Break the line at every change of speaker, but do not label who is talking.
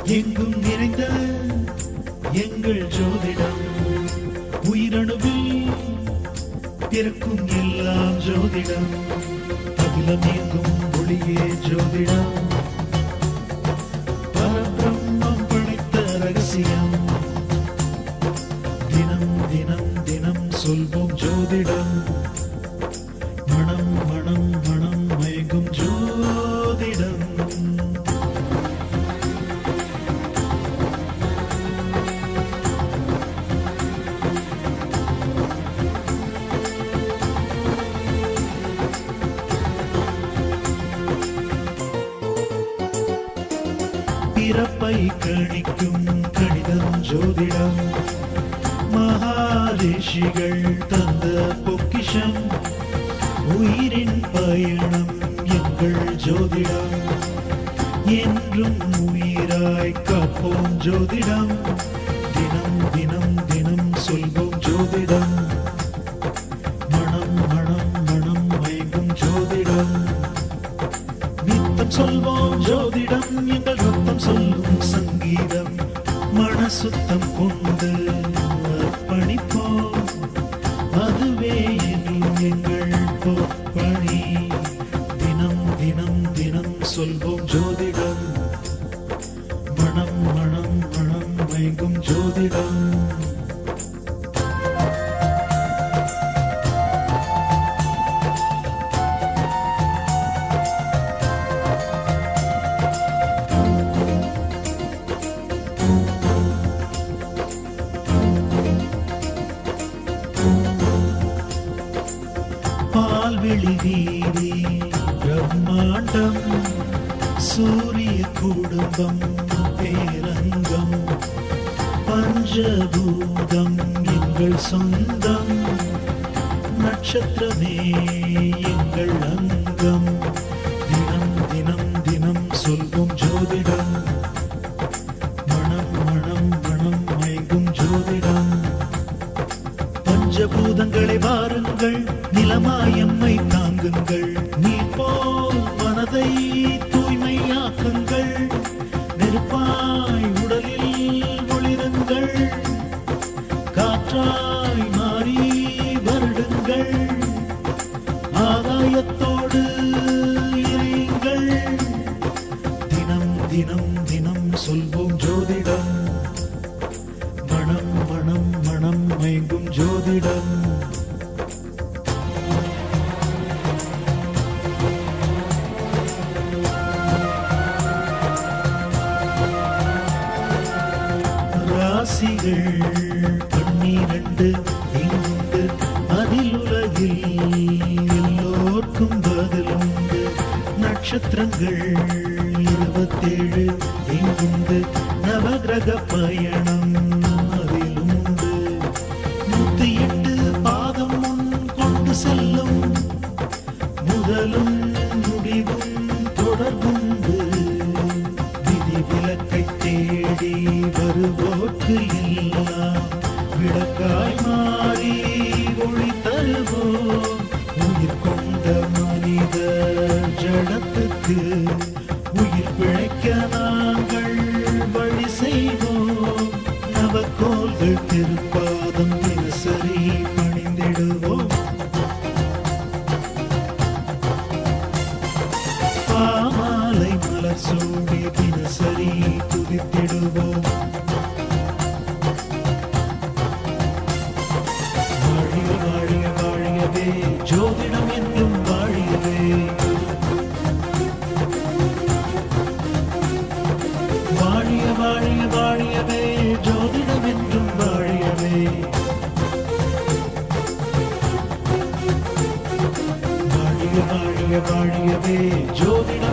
எங்கும் நிறைந்த எங்கள் ஜோதிடம் உயிரணுவில் பிறக்கும் எல்லாம் ஜோதிடம் அகிலம் எங்கும் ஒளியே ஜோதிடம் பரபிரம்மம் படைத்த ரகசியம் தினம் தினம் தினம் சொல்வோம் ஜோதிடம் மனம் மனம் மனம் மயங்கும் ஜோதிடம் பிறப்பை கணிக்கும் கணிதம் ஜோதிடம் மகாரிஷிகள் தந்த பொக்கிஷம் உயிரின் பயணம் எங்கள் ஜோதிடம் என்றும் உயிராய் காப்போம் ஜோதிடம் தினம் தினம் தினம் சொல்வோம் ஜோதிடம் மனம் மனம் மனம் மயங்கும் ஜோதிடம் நித்தம் சொல்வோம் ஜோதிடம் எங்கள் ரத்தம் சொல்லும் சங்கீதம் மனசுத்தம் கொண்டு அர்ப்பணிப்போம் அதுவே எனில் எங்கள் பொற்பணி தினம் தினம் தினம் சொல்வோம் ஜோதிடம் மனம் மனம் மனம் மயங்கும் ஜோதிடம் பால்வெளி வீதி பிரம்மாண்டம் சூரிய குடும்பம் பேரங்கம் பஞ்சபூதம் எங்கள் சொந்தம் நட்சத்திரமே எங்கள் அங்கம் தினம் தினம் தினம் சொல்வோம் ஜோதிடம் மனம் மனம் மனம் மயங்கும் ஜோதிடம் பஞ்சபூதங்களை வாருங்கள் நிலமாயம்மை தாங்குங்கள் நீர் போல் மனதை தூய்மையாக்குங்கள் நெருப்பாய் உடலில் ஒளிருங்கள் காற்றாய் மாறி வருடுங்கள் ஆகாயத்தோடு இறையுங்கள் தினம் தினம் தினம் சொல்வோம் ஜோதிடம் மனம் மனம் மனம் மயங்கும் ஜோதிடம் ராசிகள் பன்னிரண்டு இங்குண்டு அதில் உலகில் எல்லோர்க்கும் பதில் உண்டு நட்சத்திரங்கள் இருபத்தேழு இங்குண்டு நவகிரக பயணம் அதிலும் உண்டு நூத்தி எட்டு பாதம் முன் கொண்டு செல்லும் முதலும் முடிவும் தொடர்புண்டு விதி விலக்கை தேடி வருவோர்க்கு எல்லாம் விளக்காய் மாறி ஒளி தருவோம் உயிர் கொண்ட மனித ஜடத்துக்கு உயிர் பிழைக்க நாங்கள் வழி செய்வோம் நவக்கோள்கள் திருப்பாதம் தினசரி பணிந்திடுவோம் பாமாலை மலர் சூடி தினசரி துதித்திடுவோம் வாழிய வாழிய வாழியவே ஜோதிடம் என்றும் வாழியவே வாழிய வாழிய வாழியவே ஜோதிடம் என்றும் வாழியவே வாழிய வாழிய வாழியவே ஜோதிடம்